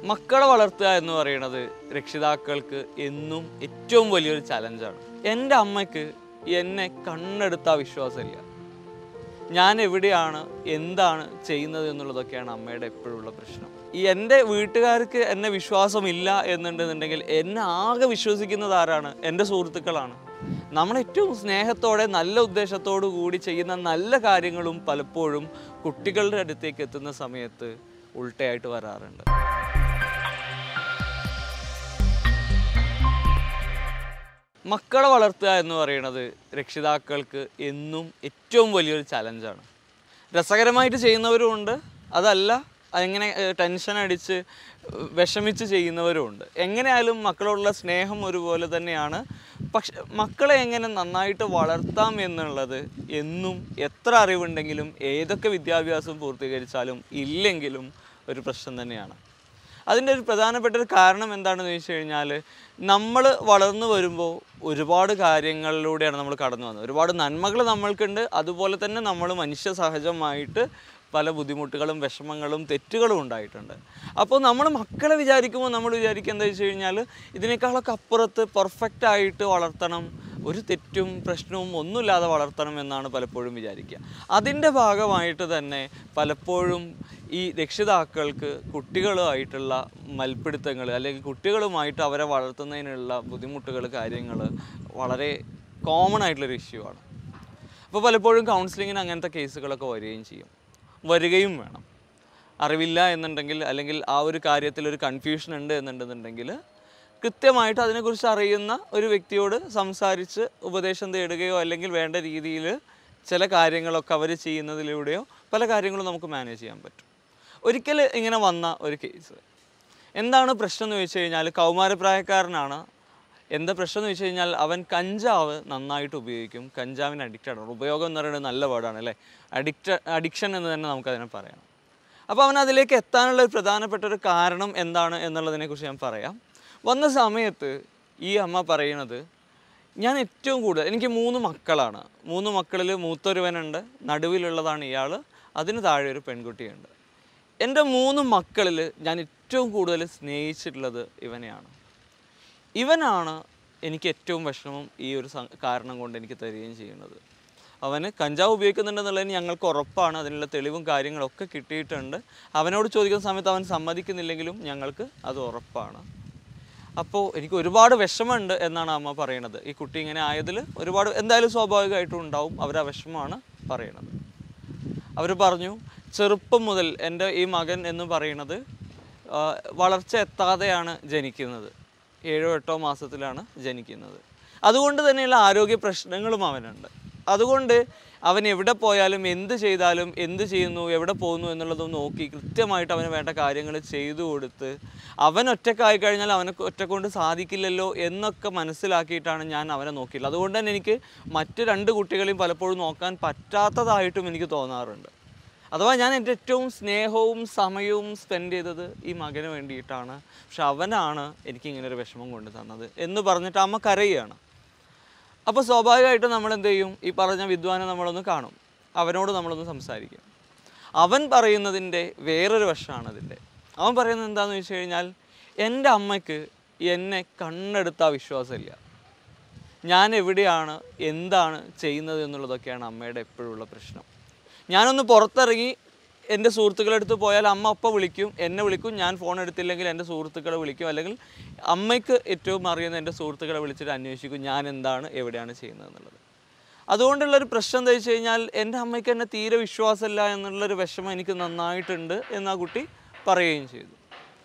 മക്കളെ വളർത്തുക എന്ന് പറയുന്നത് രക്ഷിതാക്കൾക്ക് എന്നും ഏറ്റവും വലിയൊരു ചലഞ്ചാണ് എൻ്റെ അമ്മയ്ക്ക് എന്നെ കണ്ണെടുത്താൽ വിശ്വാസമില്ല ഞാൻ എവിടെയാണ് എന്താണ് ചെയ്യുന്നത് എന്നുള്ളതൊക്കെയാണ് അമ്മയുടെ എപ്പോഴുള്ള പ്രശ്നം ഈ എൻ്റെ വീട്ടുകാർക്ക് എന്നെ വിശ്വാസമില്ല എന്നുണ്ടെന്നുണ്ടെങ്കിൽ എന്നെ ആകെ വിശ്വസിക്കുന്നത് ആരാണ് എൻ്റെ സുഹൃത്തുക്കളാണ് നമ്മൾ ഏറ്റവും സ്നേഹത്തോടെ നല്ല ഉദ്ദേശത്തോടു കൂടി ചെയ്യുന്ന നല്ല കാര്യങ്ങളും പലപ്പോഴും കുട്ടികളുടെ അടുത്തേക്ക് എത്തുന്ന സമയത്ത് ഉൾട്ടയായിട്ട് വരാറുണ്ട് മക്കളെ വളർത്തുക എന്ന് പറയുന്നത് രക്ഷിതാക്കൾക്ക് എന്നും ഏറ്റവും വലിയൊരു ചലഞ്ചാണ് രസകരമായിട്ട് ചെയ്യുന്നവരും ഉണ്ട് അതല്ല അങ്ങനെ ടെൻഷൻ അടിച്ച് ഏഹ്, വിഷമിച്ച് ചെയ്യുന്നവരും ഉണ്ട് എങ്ങനെയായാലും മക്കളോടുള്ള സ്നേഹം ഒരുപോലെ തന്നെയാണ് പക്ഷെ മക്കളെ എങ്ങനെ നന്നായിട്ട് വളർത്താം എന്നുള്ളത് എന്നും എത്ര അറിവുണ്ടെങ്കിലും ഏതൊക്കെ വിദ്യാഭ്യാസം പൂർത്തീകരിച്ചാലും ഇല്ലെങ്കിലും ഒരു പ്രശ്നം തന്നെയാണ് അതിൻ്റെ ഒരു പ്രധാനപ്പെട്ട ഒരു കാരണം എന്താണെന്ന് ചോദിച്ചു കഴിഞ്ഞാൽ നമ്മൾ വളർന്നു വരുമ്പോൾ ഒരുപാട് കാര്യങ്ങളിലൂടെയാണ് നമ്മൾ കടന്നു വന്നത് ഒരുപാട് നന്മകൾ നമ്മൾക്കുണ്ട് അതുപോലെ തന്നെ നമ്മൾ മനുഷ്യ സഹജമായിട്ട് പല ബുദ്ധിമുട്ടുകളും വിഷമങ്ങളും തെറ്റുകളും ഉണ്ടായിട്ടുണ്ട് അപ്പോൾ നമ്മൾ മക്കളെ വിചാരിക്കുമ്പോൾ നമ്മൾ വിചാരിക്കുക എന്താ വെച്ച് കഴിഞ്ഞാൽ ഇതിനേക്കാളൊക്കെ അപ്പുറത്ത് പെർഫെക്റ്റ് ആയിട്ട് വളർത്തണം ഒരു തെറ്റും പ്രശ്നവും ഒന്നുമില്ലാതെ വളർത്തണം എന്നാണ് പലപ്പോഴും വിചാരിക്കുക അതിൻ്റെ ഭാഗമായിട്ട് തന്നെ പലപ്പോഴും ഈ രക്ഷിതാക്കൾക്ക് കുട്ടികളുമായിട്ടുള്ള മൽപ്പിടുത്തങ്ങൾ അല്ലെങ്കിൽ കുട്ടികളുമായിട്ട് അവരെ വളർത്തുന്നതിനുള്ള ബുദ്ധിമുട്ടുകൾ കാര്യങ്ങൾ വളരെ കോമൺ ആയിട്ടുള്ളൊരു ഇഷ്യൂ ആണ് അപ്പോൾ പലപ്പോഴും കൗൺസിലിങ്ങിന് അങ്ങനത്തെ കേസുകളൊക്കെ വരികയും ചെയ്യും വരികയും വേണം അറിവില്ല എന്നുണ്ടെങ്കിൽ അല്ലെങ്കിൽ ആ ഒരു കാര്യത്തിൽ ഒരു കൺഫ്യൂഷൻ ഉണ്ട് എന്നുണ്ടെന്നുണ്ടെങ്കിൽ കൃത്യമായിട്ട് അതിനെക്കുറിച്ച് അറിയുന്ന ഒരു വ്യക്തിയോട് സംസാരിച്ച് ഉപദേശം തേടുകയോ അല്ലെങ്കിൽ വേണ്ട രീതിയിൽ ചില കാര്യങ്ങളൊക്കെ അവർ ചെയ്യുന്നതിലൂടെയോ പല കാര്യങ്ങളും നമുക്ക് മാനേജ് ചെയ്യാൻ പറ്റും ഒരിക്കൽ ഇങ്ങനെ വന്ന ഒരു കേസ് എന്താണ് പ്രശ്നം എന്ന് ചോദിച്ചു കഴിഞ്ഞാൽ കൗമാരപ്രായക്കാരനാണ് എന്താ പ്രശ്നം എന്ന് വെച്ച് കഴിഞ്ഞാൽ അവൻ കഞ്ചാവ് നന്നായിട്ട് ഉപയോഗിക്കും കഞ്ചാവിന് അഡിക്റ്റഡ് ആണ് ഉപയോഗം എന്ന് പറയുന്നത് നല്ല വേർഡാണ് അല്ലേ അഡിക്റ്റ് അഡിക്ഷൻ എന്ന് തന്നെ നമുക്കതിനെ പറയാം അപ്പോൾ അവൻ അതിലേക്ക് എത്താനുള്ള ഒരു പ്രധാനപ്പെട്ട ഒരു കാരണം എന്താണ് എന്നുള്ളതിനെക്കുറിച്ച് ഞാൻ പറയാം വന്ന സമയത്ത് ഈ അമ്മ പറയണത് ഞാൻ ഏറ്റവും കൂടുതൽ എനിക്ക് മൂന്ന് മക്കളാണ് മൂന്ന് മക്കളിൽ മൂത്തൊരുവനുണ്ട് നടുവിലുള്ളതാണ് ഇയാൾ അതിന് താഴെ ഒരു പെൺകുട്ടിയുണ്ട് എൻ്റെ മൂന്ന് മക്കളിൽ ഞാൻ ഏറ്റവും കൂടുതൽ സ്നേഹിച്ചിട്ടുള്ളത് ഇവനെയാണ് ഇവനാണ് എനിക്ക് ഏറ്റവും വിഷമം ഈ ഒരു സം- കാരണം കൊണ്ട് എനിക്ക് തരികയും ചെയ്യുന്നത് അവന് കഞ്ചാവ് ഉപയോഗിക്കുന്നുണ്ടെന്നുള്ളതിന് ഞങ്ങൾക്ക് ഉറപ്പാണ് അതിനുള്ള തെളിവും കാര്യങ്ങളൊക്കെ കിട്ടിയിട്ടുണ്ട് അവനോട് ചോദിക്കുന്ന സമയത്ത് അവൻ സമ്മതിക്കുന്നില്ലെങ്കിലും ഞങ്ങൾക്ക് അത് ഉറപ്പാണ് അപ്പോൾ എനിക്ക് ഒരുപാട് വിഷമമുണ്ട് എന്നാണ് അമ്മ പറയണത് ഈ കുട്ടി ഇങ്ങനെ ആയതിൽ ഒരുപാട് എന്തായാലും സ്വാഭാവികമായിട്ടും ഉണ്ടാവും അവർ ആ വിഷമമാണ് പറയണത് അവർ പറഞ്ഞു ചെറുപ്പം മുതൽ എൻ്റെ ഈ മകൻ എന്ന് പറയുന്നത് ആ, വളർച്ച എത്താതെയാണ് ജനിക്കുന്നത് ഏഴോ എട്ടോ മാസത്തിലാണ് ജനിക്കുന്നത് അതുകൊണ്ട് തന്നെയുള്ള ആരോഗ്യ പ്രശ്നങ്ങളും അവനുണ്ട് അതുകൊണ്ട് അവൻ എവിടെ പോയാലും എന്ത് ചെയ്താലും എന്ത് ചെയ്യുന്നു എവിടെ പോകുന്നു എന്നുള്ളതും നോക്കി കൃത്യമായിട്ട് അവന് വേണ്ട കാര്യങ്ങൾ ചെയ്തു കൊടുത്ത് അവൻ ഒറ്റക്കായി കഴിഞ്ഞാൽ അവനെ ഒറ്റക്കൊണ്ട് സാധിക്കില്ലല്ലോ എന്നൊക്കെ മനസ്സിലാക്കിയിട്ടാണ് ഞാൻ അവനെ നോക്കിയിട്ടുള്ളത് അതുകൊണ്ട് തന്നെ എനിക്ക് മറ്റ് രണ്ട് കുട്ടികളെയും പലപ്പോഴും നോക്കാൻ പറ്റാത്തതായിട്ടും എനിക്ക് തോന്നാറുണ്ട് അഥവാ ഞാൻ എൻ്റെ ഏറ്റവും സ്നേഹവും സമയവും സ്പെൻഡ് ചെയ്തത് ഈ മകന് വേണ്ടിയിട്ടാണ് പക്ഷെ അവനാണ് എനിക്ക് ഇങ്ങനെ ഒരു വിഷമം കൊണ്ട് തന്നത് എന്ന് പറഞ്ഞിട്ട് അമ്മ കരയുകയാണ് അപ്പോൾ സ്വാഭാവികമായിട്ടും നമ്മൾ എന്ത് ചെയ്യും ഈ പറഞ്ഞ വിദ്വാനെ നമ്മളൊന്ന് കാണും അവനോട് നമ്മളൊന്ന് സംസാരിക്കും അവൻ പറയുന്നതിൻ്റെ വേറൊരു വശമാണ് അതിൻ്റെ അവൻ പറയുന്നത് എന്താണെന്ന് വെച്ച് കഴിഞ്ഞാൽ എൻ്റെ അമ്മയ്ക്ക് എന്നെ കണ്ണെടുത്താൽ വിശ്വാസമില്ല ഞാൻ എവിടെയാണ് എന്താണ് ചെയ്യുന്നത് എന്നുള്ളതൊക്കെയാണ് അമ്മയുടെ എപ്പോഴുള്ള പ്രശ്നം ഞാനൊന്ന് പുറത്തിറങ്ങി എൻ്റെ സുഹൃത്തുക്കളുടെ അടുത്ത് പോയാൽ അമ്മ അപ്പം വിളിക്കും എന്നെ വിളിക്കും ഞാൻ ഫോൺ എടുത്തില്ലെങ്കിൽ എൻ്റെ സുഹൃത്തുക്കളെ വിളിക്കും അല്ലെങ്കിൽ അമ്മയ്ക്ക് ഏറ്റവും അറിയുന്ന എൻ്റെ സുഹൃത്തുക്കളെ വിളിച്ചിട്ട് അന്വേഷിക്കും ഞാൻ എന്താണ് എവിടെയാണ് ചെയ്യുന്നത് എന്നുള്ളത് അതുകൊണ്ടുള്ളൊരു പ്രശ്നം എന്താ വെച്ച് കഴിഞ്ഞാൽ എൻ്റെ അമ്മയ്ക്ക് എന്നെ തീരെ വിശ്വാസമില്ല എന്നുള്ളൊരു വിഷമം എനിക്ക് നന്നായിട്ടുണ്ട് എന്ന് ആ കുട്ടി പറയുകയും ചെയ്തു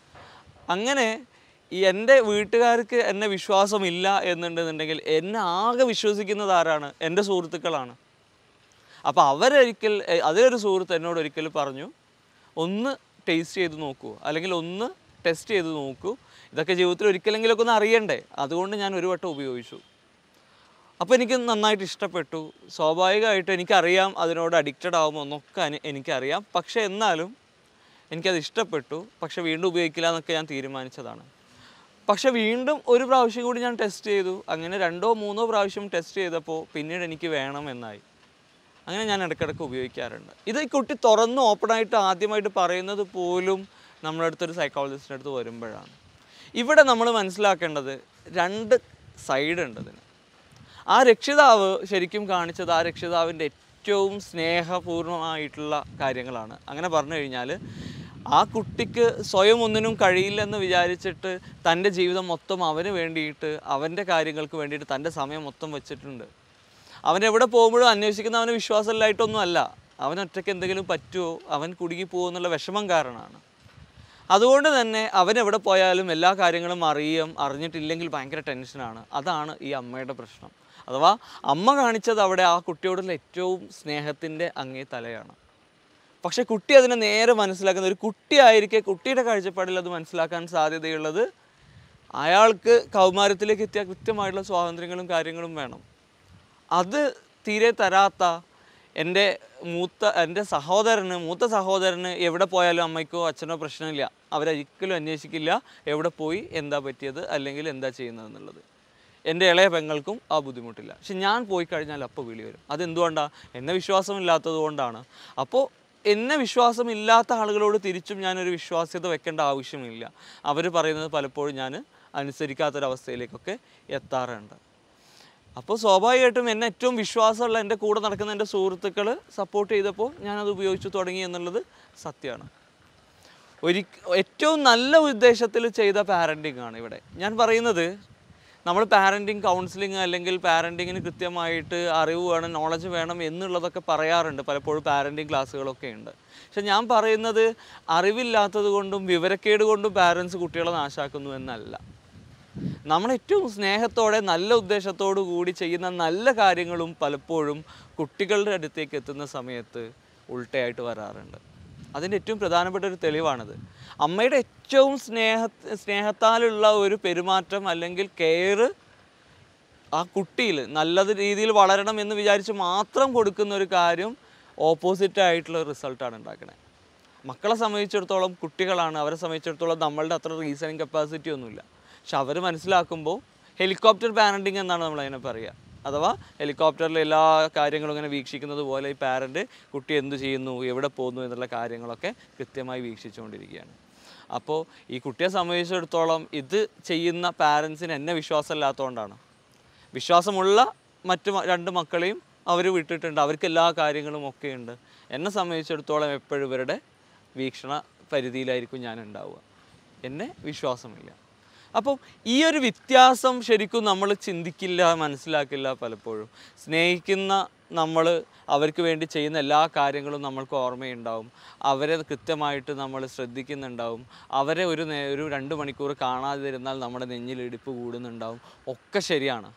അങ്ങനെ ഈ എൻ്റെ വീട്ടുകാർക്ക് എന്നെ വിശ്വാസമില്ല എന്നുണ്ടെന്നുണ്ടെങ്കിൽ എന്നെ ആകെ വിശ്വസിക്കുന്നത് ആരാണ് എൻ്റെ സുഹൃത്തുക്കളാണ് അപ്പോൾ അവരൊരിക്കൽ എ- അതിലൊരു സുഹൃത്ത് എന്നോട് ഒരിക്കൽ പറഞ്ഞു ഒന്ന് ടേസ്റ്റ് ചെയ്ത് നോക്കൂ അല്ലെങ്കിൽ ഒന്ന് ടെസ്റ്റ് ചെയ്ത് നോക്കൂ ഇതൊക്കെ ജീവിതത്തിൽ ഒരിക്കലെങ്കിലൊക്കെ ഒന്ന് അറിയണ്ടേ അതുകൊണ്ട് ഞാൻ ഒരു വട്ടം ഉപയോഗിച്ചു അപ്പോൾ എനിക്ക് നന്നായിട്ട് ഇഷ്ടപ്പെട്ടു സ്വാഭാവികമായിട്ടും എനിക്കറിയാം അതിനോട് അഡിക്റ്റഡ് ആകുമോ എന്നൊക്കെ അനി- എനിക്കറിയാം പക്ഷേ എന്നാലും എനിക്കത് ഇഷ്ടപ്പെട്ടു പക്ഷെ വീണ്ടും ഉപയോഗിക്കില്ല എന്നൊക്കെ ഞാൻ തീരുമാനിച്ചതാണ് പക്ഷെ വീണ്ടും ഒരു പ്രാവശ്യം കൂടി ഞാൻ ടെസ്റ്റ് ചെയ്തു അങ്ങനെ രണ്ടോ മൂന്നോ പ്രാവശ്യം ടെസ്റ്റ് ചെയ്തപ്പോൾ പിന്നീട് എനിക്ക് വേണം എന്നായി അങ്ങനെ ഞാൻ ഇടയ്ക്കിടയ്ക്ക് ഉപയോഗിക്കാറുണ്ട് ഇത് ഈ കുട്ടി തുറന്ന് ഓപ്പണായിട്ട് ആദ്യമായിട്ട് പറയുന്നത് പോലും നമ്മുടെ അടുത്തൊരു സൈക്കോളജിസ്റ്റിൻ്റെ അടുത്ത് വരുമ്പോഴാണ് ഇവിടെ നമ്മൾ മനസ്സിലാക്കേണ്ടത് രണ്ട് സൈഡ് ഉണ്ട് ഇതിന് ആ രക്ഷിതാവ് ശരിക്കും കാണിച്ചത് ആ രക്ഷിതാവിൻ്റെ ഏറ്റവും സ്നേഹപൂർണ്ണമായിട്ടുള്ള കാര്യങ്ങളാണ് അങ്ങനെ പറഞ്ഞു കഴിഞ്ഞാൽ ആ കുട്ടിക്ക് സ്വയം ഒന്നിനും കഴിയില്ലെന്ന് വിചാരിച്ചിട്ട് തൻ്റെ ജീവിതം മൊത്തം അവന് വേണ്ടിയിട്ട് അവൻ്റെ കാര്യങ്ങൾക്ക് വേണ്ടിയിട്ട് തൻ്റെ സമയം മൊത്തം വെച്ചിട്ടുണ്ട് അവൻ എവിടെ പോകുമ്പോഴും അന്വേഷിക്കുന്ന അവന് വിശ്വാസമില്ലായിട്ടൊന്നും അല്ല അവൻ ഒറ്റയ്ക്ക് എന്തെങ്കിലും പറ്റുമോ അവൻ കുടുങ്ങി പോകുമെന്നുള്ള വിഷമം കാരണമാണ് അതുകൊണ്ട് തന്നെ അവൻ എവിടെ പോയാലും എല്ലാ കാര്യങ്ങളും അറിയും അറിഞ്ഞിട്ടില്ലെങ്കിൽ ഭയങ്കര ടെൻഷനാണ് അതാണ് ഈ അമ്മയുടെ പ്രശ്നം അഥവാ അമ്മ കാണിച്ചത് അവിടെ ആ കുട്ടിയോടുള്ള ഏറ്റവും സ്നേഹത്തിൻ്റെ അങ്ങേ തലയാണ് പക്ഷെ കുട്ടി അതിനെ നേരെ മനസ്സിലാക്കുന്ന ഒരു കുട്ടിയായിരിക്കെ കുട്ടിയുടെ കാഴ്ചപ്പാടിൽ അത് മനസ്സിലാക്കാൻ സാധ്യതയുള്ളത് അയാൾക്ക് കൗമാരത്തിലേക്ക് എത്തിയ കൃത്യമായിട്ടുള്ള സ്വാതന്ത്ര്യങ്ങളും കാര്യങ്ങളും വേണം അത് തീരെ തരാത്ത എൻ്റെ മൂത്ത എൻ്റെ സഹോദരന് മൂത്ത സഹോദരന് എവിടെ പോയാലും അമ്മയ്ക്കോ അച്ഛനോ പ്രശ്നമില്ല അവരൊരിക്കലും അന്വേഷിക്കില്ല എവിടെ പോയി എന്താ പറ്റിയത് അല്ലെങ്കിൽ എന്താ ചെയ്യുന്നത് എന്നുള്ളത് എൻ്റെ ഇളയ പെങ്ങൾക്കും ആ ബുദ്ധിമുട്ടില്ല പക്ഷെ ഞാൻ പോയി കഴിഞ്ഞാൽ അപ്പോൾ വിളി വരും അതെന്തുകൊണ്ടാണ് എന്നെ വിശ്വാസമില്ലാത്തത് കൊണ്ടാണ് അപ്പോൾ എന്നെ വിശ്വാസമില്ലാത്ത ആളുകളോട് തിരിച്ചും ഞാനൊരു വിശ്വാസ്യത വെക്കേണ്ട ആവശ്യമില്ല അവർ പറയുന്നത് പലപ്പോഴും ഞാൻ അനുസരിക്കാത്തൊരവസ്ഥയിലേക്കൊക്കെ എത്താറുണ്ട് അപ്പോൾ സ്വാഭാവികമായിട്ടും എന്നെ ഏറ്റവും വിശ്വാസമുള്ള എൻ്റെ കൂടെ നടക്കുന്ന എൻ്റെ സുഹൃത്തുക്കൾ സപ്പോർട്ട് ചെയ്തപ്പോൾ ഞാനത് ഉപയോഗിച്ചു തുടങ്ങി എന്നുള്ളത് സത്യമാണ് ഒരി ഏറ്റവും നല്ല ഉദ്ദേശത്തിൽ ചെയ്ത പാരൻറ്റിങ് ആണ് ഇവിടെ ഞാൻ പറയുന്നത് നമ്മൾ പാരൻറ്റിങ് കൗൺസിലിംഗ് അല്ലെങ്കിൽ പാരൻറ്റിങ്ങിന് കൃത്യമായിട്ട് അറിവ് വേണം നോളജ് വേണം എന്നുള്ളതൊക്കെ പറയാറുണ്ട് പലപ്പോഴും പാരൻറ്റിങ് ക്ലാസ്സുകളൊക്കെ ഉണ്ട് പക്ഷെ ഞാൻ പറയുന്നത് അറിവില്ലാത്തത് കൊണ്ടും വിവരക്കേട് കൊണ്ടും പാരൻസ് കുട്ടികളെ നാശാക്കുന്നു എന്നല്ല നമ്മൾ ഏറ്റവും സ്നേഹത്തോടെ നല്ല ഉദ്ദേശത്തോടു കൂടി ചെയ്യുന്ന നല്ല കാര്യങ്ങളും പലപ്പോഴും കുട്ടികളുടെ അടുത്തേക്ക് എത്തുന്ന സമയത്ത് ഉൾട്ടയായിട്ട് വരാറുണ്ട് അതിൻ്റെ ഏറ്റവും പ്രധാനപ്പെട്ട ഒരു തെളിവാണിത് അമ്മയുടെ ഏറ്റവും സ്നേഹ സ്നേഹത്താലുള്ള ഒരു പെരുമാറ്റം അല്ലെങ്കിൽ കെയർ ആ കുട്ടിയിൽ നല്ലത് രീതിയിൽ വളരണം എന്ന് വിചാരിച്ച് മാത്രം കൊടുക്കുന്ന ഒരു കാര്യം ഓപ്പോസിറ്റ് ആയിട്ടുള്ള റിസൾട്ടാണ് ഉണ്ടാക്കുന്നത് മക്കളെ സംബന്ധിച്ചിടത്തോളം കുട്ടികളാണ് അവരെ സംബന്ധിച്ചിടത്തോളം നമ്മളുടെ അത്ര റീസണിങ് കപ്പാസിറ്റി ഒന്നുമില്ല പക്ഷെ അവർ മനസ്സിലാക്കുമ്പോൾ ഹെലികോപ്റ്റർ പാരൻറ്റിങ് എന്നാണ് നമ്മൾ അതിനെ പറയുക അഥവാ ഹെലികോപ്റ്ററിൽ എല്ലാ കാര്യങ്ങളും ഇങ്ങനെ വീക്ഷിക്കുന്നത് പോലെ ഈ പാരൻറ്റ് കുട്ടി എന്ത് ചെയ്യുന്നു എവിടെ പോകുന്നു എന്നുള്ള കാര്യങ്ങളൊക്കെ കൃത്യമായി വീക്ഷിച്ചുകൊണ്ടിരിക്കുകയാണ് അപ്പോൾ ഈ കുട്ടിയെ സംബന്ധിച്ചിടത്തോളം ഇത് ചെയ്യുന്ന പാരൻസിന് എന്നെ വിശ്വാസമില്ലാത്തതുകൊണ്ടാണ് വിശ്വാസമുള്ള മറ്റു മ- രണ്ട് മക്കളെയും അവർ വിട്ടിട്ടുണ്ട് അവർക്ക് എല്ലാ കാര്യങ്ങളും ഒക്കെ ഉണ്ട് എന്നെ സംബന്ധിച്ചിടത്തോളം എപ്പോഴും ഇവരുടെ വീക്ഷണ പരിധിയിലായിരിക്കും ഞാൻ ഉണ്ടാവുക എന്നെ വിശ്വാസമില്ല അപ്പം ഈ ഒരു വ്യത്യാസം ശരിക്കും നമ്മൾ ചിന്തിക്കില്ല മനസ്സിലാക്കില്ല പലപ്പോഴും സ്നേഹിക്കുന്ന നമ്മൾ അവർക്ക് വേണ്ടി ചെയ്യുന്ന എല്ലാ കാര്യങ്ങളും നമ്മൾക്ക് ഓർമ്മയുണ്ടാവും അവരെ കൃത്യമായിട്ട് നമ്മൾ ശ്രദ്ധിക്കുന്നുണ്ടാവും അവരെ ഒരു നേ ഒരു രണ്ട് മണിക്കൂർ കാണാതിരുന്നാൽ നമ്മുടെ നെഞ്ഞിൽ ഇടിപ്പ് കൂടുന്നുണ്ടാവും ഒക്കെ ശരിയാണ്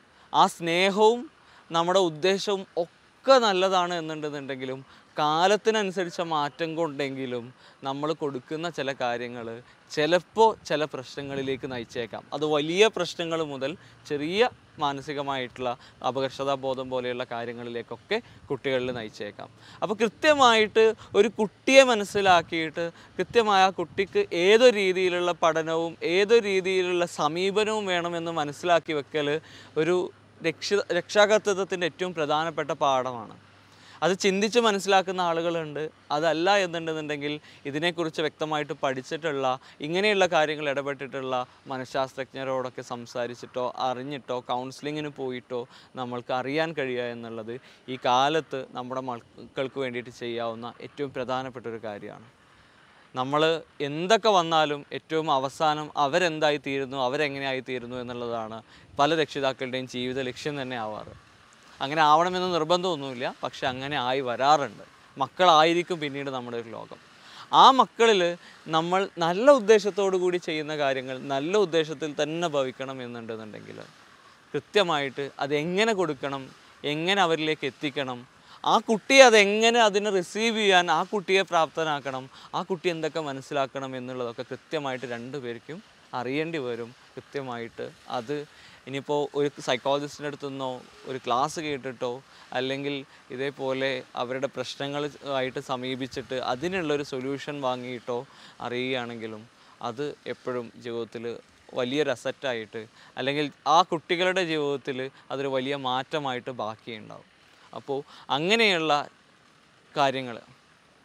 ആ സ്നേഹവും നമ്മുടെ ഉദ്ദേശവും ഒക്കെ നല്ലതാണ് എന്നുണ്ടെന്നുണ്ടെങ്കിലും കാലത്തിനനുസരിച്ച മാറ്റം കൊണ്ടെങ്കിലും നമ്മൾ കൊടുക്കുന്ന ചില കാര്യങ്ങൾ ചിലപ്പോൾ ചില പ്രശ്നങ്ങളിലേക്ക് നയിച്ചേക്കാം അത് വലിയ പ്രശ്നങ്ങൾ മുതൽ ചെറിയ മാനസികമായിട്ടുള്ള അപകർഷതാബോധം പോലെയുള്ള കാര്യങ്ങളിലേക്കൊക്കെ കുട്ടികളിൽ നയിച്ചേക്കാം അപ്പോൾ കൃത്യമായിട്ട് ഒരു കുട്ടിയെ മനസ്സിലാക്കിയിട്ട് കൃത്യമായ ആ കുട്ടിക്ക് ഏതൊരു രീതിയിലുള്ള പഠനവും ഏതൊരു രീതിയിലുള്ള സമീപനവും വേണമെന്ന് മനസ്സിലാക്കി വെക്കൽ ഒരു രക്ഷ രക്ഷാകർതൃത്വത്തിൻ്റെ ഏറ്റവും പ്രധാനപ്പെട്ട പാഠമാണ് അത് ചിന്തിച്ച് മനസ്സിലാക്കുന്ന ആളുകളുണ്ട് അതല്ല എന്നുണ്ടെന്നുണ്ടെങ്കിൽ ഇതിനെക്കുറിച്ച് വ്യക്തമായിട്ട് പഠിച്ചിട്ടുള്ള ഇങ്ങനെയുള്ള കാര്യങ്ങൾ ഇടപെട്ടിട്ടുള്ള മനഃശാസ്ത്രജ്ഞരോടൊക്കെ സംസാരിച്ചിട്ടോ അറിഞ്ഞിട്ടോ കൗൺസിലിങ്ങിന് പോയിട്ടോ നമ്മൾക്ക് അറിയാൻ കഴിയുക എന്നുള്ളത് ഈ കാലത്ത് നമ്മുടെ മക്കൾക്ക് വേണ്ടിയിട്ട് ചെയ്യാവുന്ന ഏറ്റവും പ്രധാനപ്പെട്ട ഒരു കാര്യമാണ് നമ്മൾ എന്തൊക്കെ വന്നാലും ഏറ്റവും അവസാനം അവരെന്തായി തീരുന്നു അവരെങ്ങനെയായി തീരുന്നു എന്നുള്ളതാണ് പല രക്ഷിതാക്കളുടെയും ജീവിത ലക്ഷ്യം തന്നെ ആവാറ് അങ്ങനെ ആവണമെന്ന് നിർബന്ധമൊന്നുമില്ല പക്ഷെ അങ്ങനെ ആയി വരാറുണ്ട് മക്കളായിരിക്കും പിന്നീട് നമ്മുടെ ഒരു ലോകം ആ മക്കളിൽ നമ്മൾ നല്ല ഉദ്ദേശത്തോടു കൂടി ചെയ്യുന്ന കാര്യങ്ങൾ നല്ല ഉദ്ദേശത്തിൽ തന്നെ ഭവിക്കണം എന്നുണ്ടെന്നുണ്ടെങ്കിൽ കൃത്യമായിട്ട് അതെങ്ങനെ കൊടുക്കണം എങ്ങനെ അവരിലേക്ക് എത്തിക്കണം ആ കുട്ടിയെ അതെങ്ങനെ അതിനെ റിസീവ് ചെയ്യാൻ ആ കുട്ടിയെ പ്രാപ്തനാക്കണം ആ കുട്ടി എന്തൊക്കെ മനസ്സിലാക്കണം എന്നുള്ളതൊക്കെ കൃത്യമായിട്ട് രണ്ടു പേർക്കും അറിയേണ്ടി വരും കൃത്യമായിട്ട് അത് ഇനിയിപ്പോൾ ഒരു സൈക്കോളജിസ്റ്റിൻ്റെ അടുത്തു നിന്നോ ഒരു ക്ലാസ് കേട്ടിട്ടോ അല്ലെങ്കിൽ ഇതേപോലെ അവരുടെ പ്രശ്നങ്ങൾ ആയിട്ട് സമീപിച്ചിട്ട് അതിനുള്ളൊരു സൊല്യൂഷൻ വാങ്ങിയിട്ടോ അറിയുകയാണെങ്കിലും അത് എപ്പോഴും ജീവിതത്തിൽ വലിയൊരു അസറ്റായിട്ട് അല്ലെങ്കിൽ ആ കുട്ടികളുടെ ജീവിതത്തിൽ അതൊരു വലിയ മാറ്റമായിട്ട് ബാക്കിയുണ്ടാവും അപ്പോൾ അങ്ങനെയുള്ള കാര്യങ്ങൾ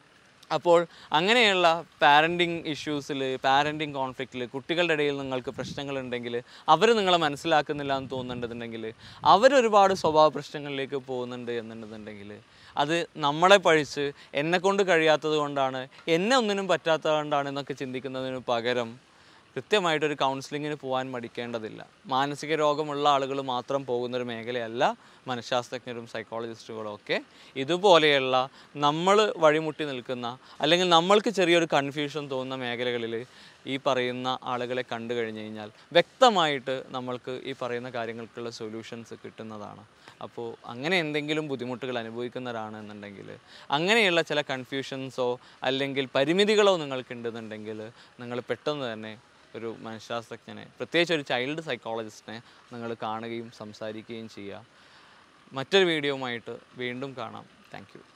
അപ്പോൾ അങ്ങനെയുള്ള പാരൻറ്റിങ് ഇഷ്യൂസിൽ പാരൻറ്റിങ് കോൺഫ്ലിക്റ്റിൽ കുട്ടികളുടെ ഇടയിൽ നിങ്ങൾക്ക് പ്രശ്നങ്ങളുണ്ടെങ്കിൽ അവർ നിങ്ങളെ മനസ്സിലാക്കുന്നില്ല എന്ന് തോന്നുന്നുണ്ടെന്നുണ്ടെങ്കിൽ അവരൊരുപാട് സ്വഭാവ പ്രശ്നങ്ങളിലേക്ക് പോകുന്നുണ്ട് എന്നുണ്ടെന്നുണ്ടെങ്കിൽ അത് നമ്മളെ പഴിച്ച് എന്നെ കൊണ്ട് കഴിയാത്തത് കൊണ്ടാണ് എന്നെ ഒന്നിനും പറ്റാത്തത് കൊണ്ടാണ് എന്നൊക്കെ ചിന്തിക്കുന്നതിന് പകരം കൃത്യമായിട്ടൊരു കൗൺസിലിങ്ങിന് പോകാൻ മടിക്കേണ്ടതില്ല മാനസിക രോഗമുള്ള ആളുകൾ മാത്രം പോകുന്നൊരു മേഖലയല്ല മനഃശാസ്ത്രജ്ഞരും സൈക്കോളജിസ്റ്റുകളും ഒക്കെ ഇതുപോലെയുള്ള നമ്മൾ വഴിമുട്ടി നിൽക്കുന്ന അല്ലെങ്കിൽ നമ്മൾക്ക് ചെറിയൊരു കൺഫ്യൂഷൻ തോന്നുന്ന മേഖലകളിൽ ഈ പറയുന്ന ആളുകളെ കണ്ടു കഴിഞ്ഞു കഴിഞ്ഞാൽ വ്യക്തമായിട്ട് നമ്മൾക്ക് ഈ പറയുന്ന കാര്യങ്ങൾക്കുള്ള സൊല്യൂഷൻസ് കിട്ടുന്നതാണ് അപ്പോൾ അങ്ങനെ എന്തെങ്കിലും ബുദ്ധിമുട്ടുകൾ അനുഭവിക്കുന്നവരാണ് എന്നുണ്ടെങ്കിൽ അങ്ങനെയുള്ള ചില കൺഫ്യൂഷൻസോ അല്ലെങ്കിൽ പരിമിതികളോ നിങ്ങൾക്കുണ്ടെന്നുണ്ടെങ്കിൽ നിങ്ങൾ പെട്ടെന്ന് തന്നെ ഒരു മനഃശാസ്ത്രജ്ഞനെ പ്രത്യേകിച്ച് ഒരു ചൈൽഡ് സൈക്കോളജിസ്റ്റിനെ നിങ്ങൾ കാണുകയും സംസാരിക്കുകയും ചെയ്യുക മറ്റൊരു വീഡിയോയുമായിട്ട് വീണ്ടും കാണാം താങ്ക്